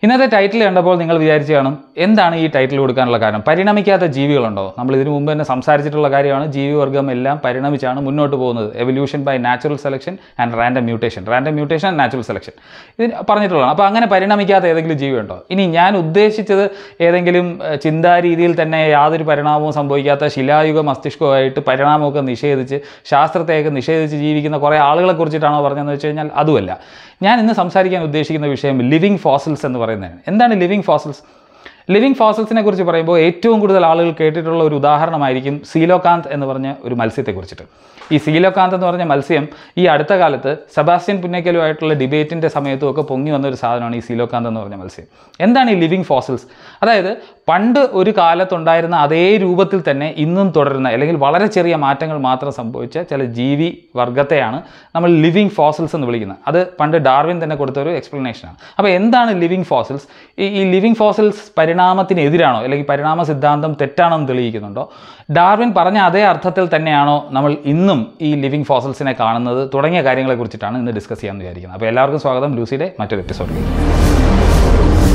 ഇന്നത്തെ ടൈറ്റിൽ കണ്ടപ്പോൾ നിങ്ങൾ വിചാരിച്ചു കാണും എന്താണ് ഈ ടൈറ്റിൽ കൊടുക്കാനുള്ള കാരണം പരിണമിക്കാത്ത ജീവികളുണ്ടോ നമ്മൾ ഇതിനു മുമ്പ് തന്നെ സംസാരിച്ചിട്ടുള്ള കാര്യമാണ് ജീവിവർഗം എല്ലാം പരിണമിച്ചാണ് മുന്നോട്ട് പോകുന്നത് evolution by natural selection and random mutation random mutation and natural selection ഇത് പറഞ്ഞിട്ടുള്ളതാണ് അപ്പോൾ അങ്ങനെ പരിണമിക്കാത്ത ഏതെങ്കിലും ജീവിയുണ്ടോ ഇനി ഞാൻ ഉദ്ദേശിച്ചത് ഏതെങ്കിലും ഏഹ്, ചിന്താ രീതിയിൽ തന്നെ യാതൊരു പരിണാമവും സംഭവിക്കാത്ത ശിലായുഗ മസ്തിഷ്കമായിട്ട് പരിണാമമൊക്കെ നിഷേധിച്ച് ശാസ്ത്രത്തെയൊക്കെ നിഷേധിച്ച് ജീവിക്കുന്ന കുറേ ആളുകളെ കുറിച്ചിട്ടാണോ പറഞ്ഞതെന്ന് വെച്ച് കഴിഞ്ഞാൽ അതുമല്ല ഞാൻ ഇന്ന് സംസാരിക്കാൻ ഉദ്ദേശിക്കുന്ന വിഷയം ലിവിങ് ഫോസിൽസ് എന്ന് പറയുന്നതാണ് എന്താണ് ലിവിങ് ഫോസിൽസ് ലിവിങ് ഫോസിൽസിനെ കുറിച്ച് പറയുമ്പോൾ ഏറ്റവും കൂടുതൽ ആളുകൾ കേട്ടിട്ടുള്ള ഒരു ഉദാഹരണമായിരിക്കും സീലോകാന്ത് എന്ന് പറഞ്ഞ ഒരു മത്സ്യത്തെക്കുറിച്ചിട്ട് ഈ സീലോകാന്ത് എന്ന് പറഞ്ഞ മത്സ്യം ഈ അടുത്ത കാലത്ത് സെബാസ്റ്റ്യൻ പുന്നയ്ക്കലുമായിട്ടുള്ള ഡിബേറ്റിൻ്റെ സമയത്തും ഒക്കെ പൊങ്ങി വന്ന ഒരു സാധനമാണ് ഈ സീലോകാന്ത് എന്ന് പറഞ്ഞ മത്സ്യം എന്താണ് ഈ ലിവിങ് ഫോസിൽസ് അതായത് പണ്ട് ഒരു കാലത്തുണ്ടായിരുന്ന അതേ രൂപത്തിൽ തന്നെ ഇന്നും തുടരുന്ന അല്ലെങ്കിൽ വളരെ ചെറിയ മാറ്റങ്ങൾ മാത്രം സംഭവിച്ച ചില ജീവി വർഗത്തെയാണ് നമ്മൾ ലിവിങ് ഫോസിൽസ് എന്ന് വിളിക്കുന്നത് അത് പണ്ട് ഡാർവിൻ തന്നെ കൊടുത്ത ഒരു എക്സ്പ്ലനേഷനാണ് അപ്പോൾ എന്താണ് ലിവിങ് ഫോസിൽസ് ഈ ഈ ലിവിങ് ഫോസിൽസ് പരിണാമത്തിനെതിരാണോ അല്ലെങ്കിൽ പരിണാമ സിദ്ധാന്തം തെറ്റാണോ എന്ന് തെളിയിക്കുന്നുണ്ടോ ഡാർവിൻ പറഞ്ഞ അതേ അർത്ഥത്തിൽ തന്നെയാണോ നമ്മൾ ഇന്നും ഈ ലിവിങ് ഫോസിൽസിനെ കാണുന്നത് തുടങ്ങിയ കാര്യങ്ങളെ കുറിച്ചിട്ടാണ് ഇന്ന് ഡിസ്കസ് ചെയ്യാമെന്ന് വിചാരിക്കുന്നത് അപ്പോൾ എല്ലാവർക്കും സ്വാഗതം ലൂസിയുടെ മറ്റൊരു എപ്പിസോഡിലേക്ക്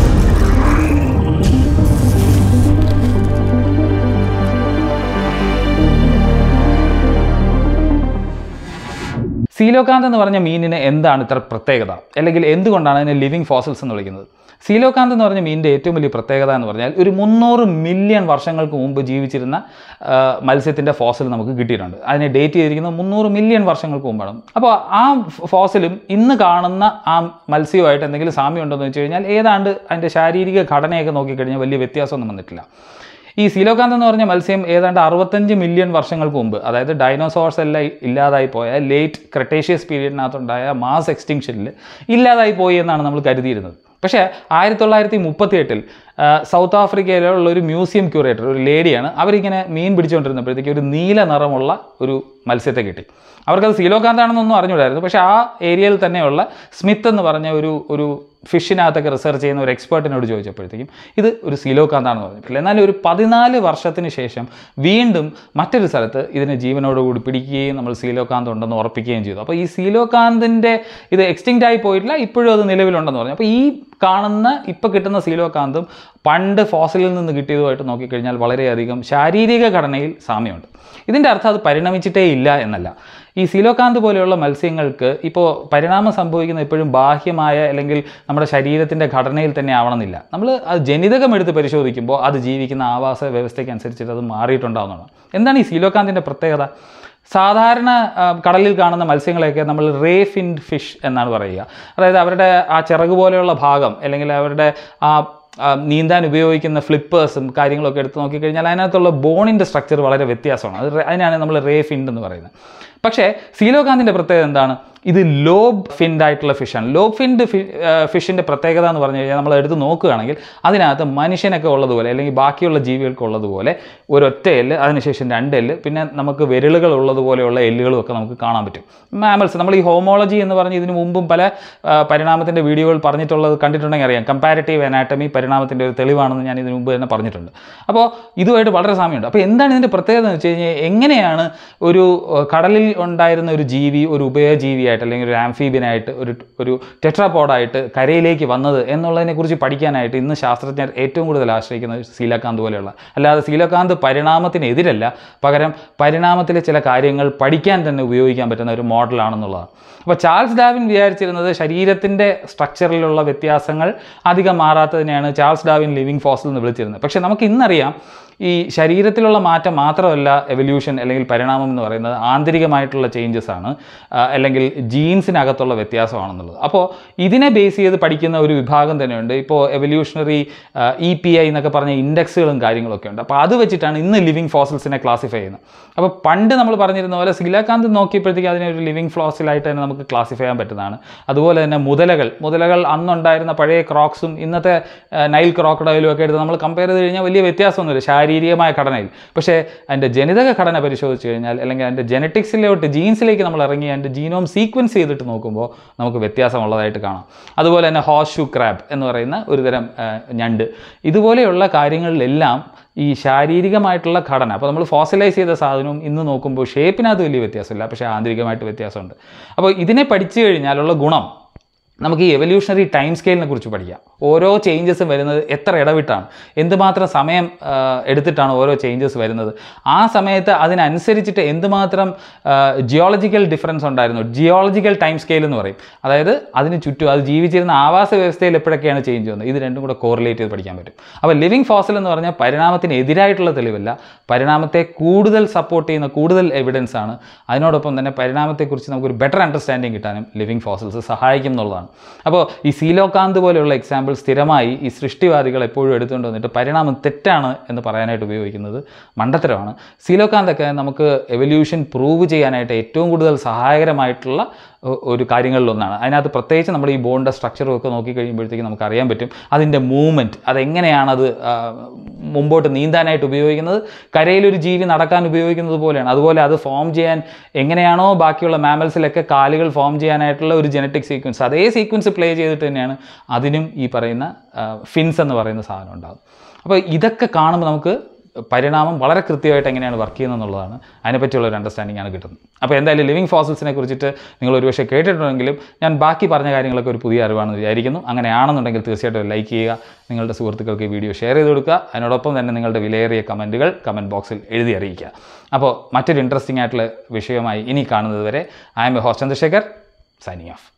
സീലോകാന്ത് എന്ന് പറഞ്ഞ മീനിന് എന്താണ് ഇത്ര പ്രത്യേകത അല്ലെങ്കിൽ എന്തുകൊണ്ടാണ് അതിനെ ലിവിങ് ഫോസിൽസ് എന്ന് വിളിക്കുന്നത് സീലോകാന്ത് എന്ന് പറഞ്ഞ മീനിൻ്റെ ഏറ്റവും വലിയ പ്രത്യേകത എന്ന് പറഞ്ഞാൽ ഒരു മുന്നൂറ് മില്യൺ വർഷങ്ങൾക്ക് മുമ്പ് ജീവിച്ചിരുന്ന ആ, മത്സ്യത്തിൻ്റെ ഫോസിൽ നമുക്ക് കിട്ടിയിട്ടുണ്ട് അതിനെ ഡേറ്റ് ചെയ്തിരിക്കുന്നത് മുന്നൂറ് മില്യൺ വർഷങ്ങൾക്ക് മുമ്പാണ് അപ്പോൾ ആ ഫോസിലും ഇന്ന് കാണുന്ന ആ മത്സ്യവുമായിട്ട് എന്തെങ്കിലും സാമ്യം ഉണ്ടോ എന്ന് വെച്ച് കഴിഞ്ഞാൽ ഏതാണ്ട് അതിൻ്റെ ശാരീരിക ഘടനയൊക്കെ നോക്കിക്കഴിഞ്ഞാൽ വലിയ വ്യത്യാസമൊന്നും വന്നിട്ടില്ല ഈ സീലോകാന്ത് എന്ന് പറഞ്ഞ മത്സ്യം ഏതാണ്ട് അറുപത്തഞ്ച് മില്യൺ വർഷങ്ങൾക്ക് മുമ്പ് അതായത് ഡൈനോസോർസ് എല്ലാം ഇല്ലാതായി പോയ ലേറ്റ് ക്രട്ടേഷ്യസ് പീരീഡിനകത്തുണ്ടായ മാസ് എക്സ്റ്റിങ്ഷനിൽ ഇല്ലാതായി പോയി എന്നാണ് നമ്മൾ കരുതിയിരുന്നത് പക്ഷേ ആയിരത്തി തൊള്ളായിരത്തി മുപ്പത്തി എട്ടിൽ സൗത്ത് ആഫ്രിക്കയിലുള്ള ഒരു മ്യൂസിയം ക്യൂറേറ്റർ ഒരു ലേഡിയാണ് അവരിങ്ങനെ മീൻ പിടിച്ചുകൊണ്ടിരുന്നപ്പോഴത്തേക്ക് ഒരു നീല നിറമുള്ള ഒരു മത്സ്യത്തെ കിട്ടി അവർക്കത് സീലോകാന്താണെന്നൊന്നും അറിഞ്ഞൂടായിരുന്നു പക്ഷേ ആ ഏരിയയിൽ തന്നെയുള്ള സ്മിത്ത് എന്ന് പറഞ്ഞ ഒരു ഒരു ഫിഷിനകത്തൊക്കെ റിസർച്ച് ചെയ്യുന്ന ഒരു എക്സ്പേർട്ടിനോട് ചോദിച്ചപ്പോഴത്തേക്കും ഇത് ഒരു സീലോകാന്താണെന്ന് പറഞ്ഞിട്ടില്ല എന്നാൽ ഒരു പതിനാല് വർഷത്തിന് ശേഷം വീണ്ടും മറ്റൊരു സ്ഥലത്ത് ഇതിനെ ജീവനോടുകൂടി പിടിക്കുകയും നമ്മൾ സീലോകാന്ത് ഉണ്ടെന്ന് ഉറപ്പിക്കുകയും ചെയ്തു അപ്പോൾ ഈ സീലോകാന്തിൻ്റെ ഇത് എക്സ്റ്റിങ്റ്റ് ആയി പോയിട്ടില്ല ഇപ്പോഴും അത് നിലവിലുണ്ടെന്ന് പറഞ്ഞു അപ്പോൾ ഈ കാണുന്ന ഇപ്പോൾ കിട്ടുന്ന സീലോകാന്തും പണ്ട് ഫോസിലിൽ നിന്ന് കിട്ടിയതുമായിട്ട് നോക്കിക്കഴിഞ്ഞാൽ വളരെയധികം ശാരീരിക ഘടനയിൽ സാമ്യമുണ്ട് ഇതിൻ്റെ അർത്ഥം അത് പരിണമിച്ചിട്ടേ ഇല്ല എന്നല്ല ഈ സീലോകാന്ത് പോലെയുള്ള മത്സ്യങ്ങൾക്ക് ഇപ്പോൾ പരിണാമം സംഭവിക്കുന്ന എപ്പോഴും ബാഹ്യമായ അല്ലെങ്കിൽ നമ്മുടെ ശരീരത്തിൻ്റെ ഘടനയിൽ തന്നെ ആവണമെന്നില്ല നമ്മൾ അത് ജനിതകം എടുത്ത് പരിശോധിക്കുമ്പോൾ അത് ജീവിക്കുന്ന ആവാസ വ്യവസ്ഥയ്ക്ക് അനുസരിച്ചിട്ട് അത് മാറിയിട്ടുണ്ടാവുന്നതാണ് എന്താണ് ഈ സീലോകാന്തിൻ്റെ പ്രത്യേകത സാധാരണ ആ, കടലിൽ കാണുന്ന മത്സ്യങ്ങളെയൊക്കെ നമ്മൾ റേ ഫിൻഡ് ഫിഷ് എന്നാണ് പറയുക അതായത് അവരുടെ ആ ചിറക് പോലെയുള്ള ഭാഗം അല്ലെങ്കിൽ അവരുടെ ആ ആ, നീന്താൻ ഉപയോഗിക്കുന്ന ഫ്ലിപ്പേഴ്സും കാര്യങ്ങളൊക്കെ എടുത്ത് നോക്കിക്കഴിഞ്ഞാൽ അതിനകത്തുള്ള ബോണിൻ്റെ സ്ട്രക്ചർ വളരെ വ്യത്യാസമാണ് അത് റേ- അതിനാണ് നമ്മൾ റേ ഫിൻഡ് എന്ന് പറയുന്നത് പക്ഷേ സീലോകാന്തിൻ്റെ പ്രത്യേകത എന്താണ് ഇത് ലോബ് ഫിൻഡ് ആയിട്ടുള്ള ഫിഷാണ് ലോബ് ഫിൻഡ് ഫിഷിൻ്റെ പ്രത്യേകത എന്ന് പറഞ്ഞു കഴിഞ്ഞാൽ നമ്മൾ എടുത്ത് നോക്കുകയാണെങ്കിൽ അതിനകത്ത് മനുഷ്യനൊക്കെ ഉള്ളതുപോലെ അല്ലെങ്കിൽ ബാക്കിയുള്ള ജീവികൾക്ക് ഉള്ളതുപോലെ ഒരൊറ്റ എല്ല് അതിനുശേഷം രണ്ട് എല്ല് പിന്നെ നമുക്ക് വിരലുകൾ ഉള്ളതുപോലെയുള്ള എല്ലുകളും ഒക്കെ നമുക്ക് കാണാൻ പറ്റും മാമൽസ് നമ്മൾ ഈ ഹോമോളജി എന്ന് പറഞ്ഞ് ഇതിനു മുമ്പും പല ആ, പരിണാമത്തിൻ്റെ വീഡിയോകൾ പറഞ്ഞിട്ടുള്ളത് കണ്ടിട്ടുണ്ടെങ്കിൽ അറിയാം കമ്പാരിറ്റീവ് അനാറ്റമി പരിണാമത്തിൻ്റെ ഒരു തെളിവാണെന്ന് ഞാൻ ഇതിനു മുമ്പ് തന്നെ പറഞ്ഞിട്ടുണ്ട് അപ്പോൾ ഇതുമായിട്ട് വളരെ സാമ്യമുണ്ട് അപ്പോൾ എന്താണ് ഇതിൻ്റെ പ്രത്യേകത എന്ന് വെച്ച് കഴിഞ്ഞാൽ എങ്ങനെയാണ് ഒരു ആ, കടലിൽ ഉണ്ടായിരുന്ന ഒരു ജീവി ഒരു ഉഭയജീവിയായിട്ട് അല്ലെങ്കിൽ ഒരു ആംഫീബിയനായിട്ട് ഒരു ഒരു ടെട്രാപോഡായിട്ട് കരയിലേക്ക് വന്നത് എന്നുള്ളതിനെക്കുറിച്ച് പഠിക്കാനായിട്ട് ഇന്ന് ശാസ്ത്രജ്ഞർ ഏറ്റവും കൂടുതൽ ആശ്രയിക്കുന്നത് സീലക്കാന്ത് പോലെയുള്ള അല്ലാതെ സീലക്കാന്ത് പരിണാമത്തിനെതിരല്ല പകരം പരിണാമത്തിലെ ചില കാര്യങ്ങൾ പഠിക്കാൻ തന്നെ ഉപയോഗിക്കാൻ പറ്റുന്ന ഒരു മോഡലാണെന്നുള്ളതാണ് അപ്പോൾ ചാൾസ് ഡാവിൻ വിചാരിച്ചിരുന്നത് ശരീരത്തിൻ്റെ സ്ട്രക്ചറിലുള്ള വ്യത്യാസങ്ങൾ അധികം മാറാത്തതിനെയാണ് ചാൾസ് ഡാവിൻ ലിവിങ് ഫോസിൽ എന്ന് വിളിച്ചിരുന്നത് പക്ഷേ നമുക്ക് ഇന്നറിയാം ഈ ശരീരത്തിലുള്ള മാറ്റം മാത്രമല്ല എവല്യൂഷൻ അല്ലെങ്കിൽ പരിണാമം എന്ന് പറയുന്നത് ആന്തരികമായിട്ടുള്ള ചേഞ്ചസ് ആണ് ആ, അല്ലെങ്കിൽ ജീൻസിനകത്തുള്ള വ്യത്യാസമാണെന്നുള്ളത് അപ്പോൾ ഇതിനെ ബേസ് ചെയ്ത് പഠിക്കുന്ന ഒരു വിഭാഗം തന്നെയുണ്ട് ഇപ്പോൾ എവല്യൂഷണറി ഇ പി ഐ എന്നൊക്കെ പറഞ്ഞ ഇൻഡെക്സുകളും കാര്യങ്ങളൊക്കെ ഉണ്ട് അപ്പോൾ അത് വെച്ചിട്ടാണ് ഇന്ന് ലിവിങ് ഫോസിൽസിനെ ക്ലാസിഫൈ ചെയ്യുന്നത് അപ്പോൾ പണ്ട് നമ്മൾ പറഞ്ഞിരുന്ന പോലെ സീലാകാന്ത് നോക്കിയപ്പോഴത്തേക്ക് അതിനെ ഒരു ലിവിങ് ഫോസിലായിട്ട് തന്നെ നമുക്ക് ക്ലാസിഫൈ ചെയ്യാൻ പറ്റുന്നതാണ് അതുപോലെ തന്നെ മുതലകൾ മുതലകൾ അന്നുണ്ടായിരുന്ന പഴയ ക്രോക്സും ഇന്നത്തെ ആ, നൈൽ ക്രോക്കഡൈലും ഒക്കെ എടുത്ത് നമ്മൾ കമ്പയർ ചെയ്ത് കഴിഞ്ഞാൽ വലിയ വ്യത്യാസമൊന്നുമില്ല ശാരീരികമായ ഘടനയിൽ പക്ഷേ അതിൻ്റെ ജനിതക ഘടന പരിശോധിച്ച് കഴിഞ്ഞാൽ അല്ലെങ്കിൽ അതിൻ്റെ ജനറ്റിക്സിലോട്ട് ജീൻസിലേക്ക് നമ്മൾ ഇറങ്ങി അതിൻ്റെ ജീനോം സീക്വൻസ് ചെയ്തിട്ട് നോക്കുമ്പോൾ നമുക്ക് വ്യത്യാസമുള്ളതായിട്ട് കാണാം അതുപോലെ തന്നെ ഹോസ് ഷൂ ക്രാബ് എന്ന് പറയുന്ന ഒരു തരം ആ, ഞണ്ട് ഇതുപോലെയുള്ള കാര്യങ്ങളിലെല്ലാം ഈ ശാരീരികമായിട്ടുള്ള ഘടന അപ്പോൾ നമ്മൾ ഫോസിലൈസ് ചെയ്ത സാധനവും ഇന്ന് നോക്കുമ്പോൾ ഷേപ്പിനകത്ത് വലിയ വ്യത്യാസമില്ല പക്ഷേ ആന്തരികമായിട്ട് വ്യത്യാസമുണ്ട് അപ്പോൾ ഇതിനെ പഠിച്ചു കഴിഞ്ഞാലുള്ള ഗുണം നമുക്ക് ഈ എവല്യൂഷണറി ടൈം സ്കെയിലിനെ കുറിച്ച് പഠിക്കാം ഓരോ ചേഞ്ചസും വരുന്നത് എത്ര ഇടവിട്ടാണ് എന്തുമാത്രം സമയം ആ, എടുത്തിട്ടാണ് ഓരോ ചേഞ്ചസ് വരുന്നത് ആ സമയത്ത് അതിനനുസരിച്ചിട്ട് എന്തുമാത്രം ജിയോളജിക്കൽ ഡിഫറൻസ് ഉണ്ടായിരുന്നു ജിയോളജിക്കൽ ടൈം സ്കെയിൽ എന്ന് പറയും അതായത് അതിന് ചുറ്റും അത് ജീവിച്ചിരുന്ന ആവാസ വ്യവസ്ഥയിൽ എപ്പോഴൊക്കെയാണ് ചേഞ്ച് വന്നത് ഇത് രണ്ടും കൂടെ കോറിലേറ്റ് ചെയ്ത് പഠിക്കാൻ പറ്റും അപ്പോൾ ലിവിങ് ഫോസിൽ എന്ന് പറഞ്ഞാൽ പരിണാമത്തിന് എതിരായിട്ടുള്ള തെളിവല്ല പരിണാമത്തെ കൂടുതൽ സപ്പോർട്ട് ചെയ്യുന്ന കൂടുതൽ എവിഡൻസ് ആണ് അതിനോടൊപ്പം തന്നെ പരിണാമത്തെക്കുറിച്ച് നമുക്കൊരു ബെറ്റർ അണ്ടർസ്റ്റാൻഡിങ് കിട്ടാനും ലിവിങ് ഫോസിൽസ് സഹായിക്കും എന്നുള്ളതാണ് അപ്പോൾ ഈ സീലോകാന്ത് പോലെയുള്ള എക്സാമ്പിൾ സ്ഥിരമായി ഈ സൃഷ്ടിവാദികൾ എപ്പോഴും എടുത്തുകൊണ്ട് വന്നിട്ട് പരിണാമം തെറ്റാണ് എന്ന് പറയാനായിട്ട് ഉപയോഗിക്കുന്നത് മണ്ടത്തരമാണ് സീലോകാന്തൊക്കെ നമുക്ക് എവല്യൂഷൻ പ്രൂവ് ചെയ്യാനായിട്ട് ഏറ്റവും കൂടുതൽ സഹായകരമായിട്ടുള്ള ഒ- ഒരു കാര്യങ്ങളിലൊന്നാണ് അതിനകത്ത് പ്രത്യേകിച്ച് നമ്മൾ ഈ ബോണിൻ്റെ സ്ട്രക്ചറും ഒക്കെ നോക്കി കഴിയുമ്പോഴത്തേക്ക് നമുക്ക് അറിയാൻ പറ്റും അതിൻ്റെ മൂവ്മെൻറ്റ് അതെങ്ങനെയാണ് അത് ആ, മുമ്പോട്ട് നീന്താനായിട്ട് ഉപയോഗിക്കുന്നത് കരയിലൊരു ജീവി നടക്കാൻ ഉപയോഗിക്കുന്നത് പോലെയാണ് അതുപോലെ അത് ഫോം ചെയ്യാൻ എങ്ങനെയാണോ ബാക്കിയുള്ള മാമൽസിലൊക്കെ കാലുകൾ ഫോം ചെയ്യാനായിട്ടുള്ള ഒരു ജനറ്റിക് സീക്വൻസ് അതേ സീക്വൻസ് പ്ലേ ചെയ്തിട്ട് തന്നെയാണ് അതിനും ഈ പറയുന്ന ഫിൻസ് എന്ന് പറയുന്ന സാധനം ഉണ്ടാകും അപ്പോൾ ഇതൊക്കെ കാണുമ്പോൾ നമുക്ക് പരിണാമം വളരെ കൃത്യമായിട്ട് എങ്ങനെയാണ് വർക്ക് ചെയ്യുന്നത് എന്നുള്ളതാണ് അതിനെപ്പറ്റിയുള്ള ഒരു അണ്ടർസ്റ്റാൻഡിംഗ് ആണ് കിട്ടുന്നത് അപ്പോൾ എന്തായാലും ലിവിങ് ഫോസിൽസിനെ കുറിച്ചിട്ട് നിങ്ങൾ ഒരുപക്ഷെ കേട്ടിട്ടുണ്ടെങ്കിലും ഞാൻ ബാക്കി പറഞ്ഞ കാര്യങ്ങളൊക്കെ ഒരു പുതിയ അറിവാണെന്ന് വിചാരിക്കുന്നു അങ്ങനെയാണെന്നുണ്ടെങ്കിൽ തീർച്ചയായിട്ടും ലൈക്ക് ചെയ്യുക നിങ്ങളുടെ സുഹൃത്തുക്കൾക്ക് ഈ വീഡിയോ ഷെയർ ചെയ്ത് കൊടുക്കുക അതിനോടൊപ്പം തന്നെ നിങ്ങളുടെ വിലയേറിയ കമൻറ്റുകൾ കമൻറ്റ് ബോക്സിൽ എഴുതി അറിയിക്കുക അപ്പോൾ മറ്റൊരു ഇൻട്രസ്റ്റിംഗ് ആയിട്ടുള്ള വിഷയമായി ഇനി കാണുന്നത് വരെ ഐ എം എ ഹോസ് ചന്ദ്രശേഖർ സൈനിങ് ഓഫ്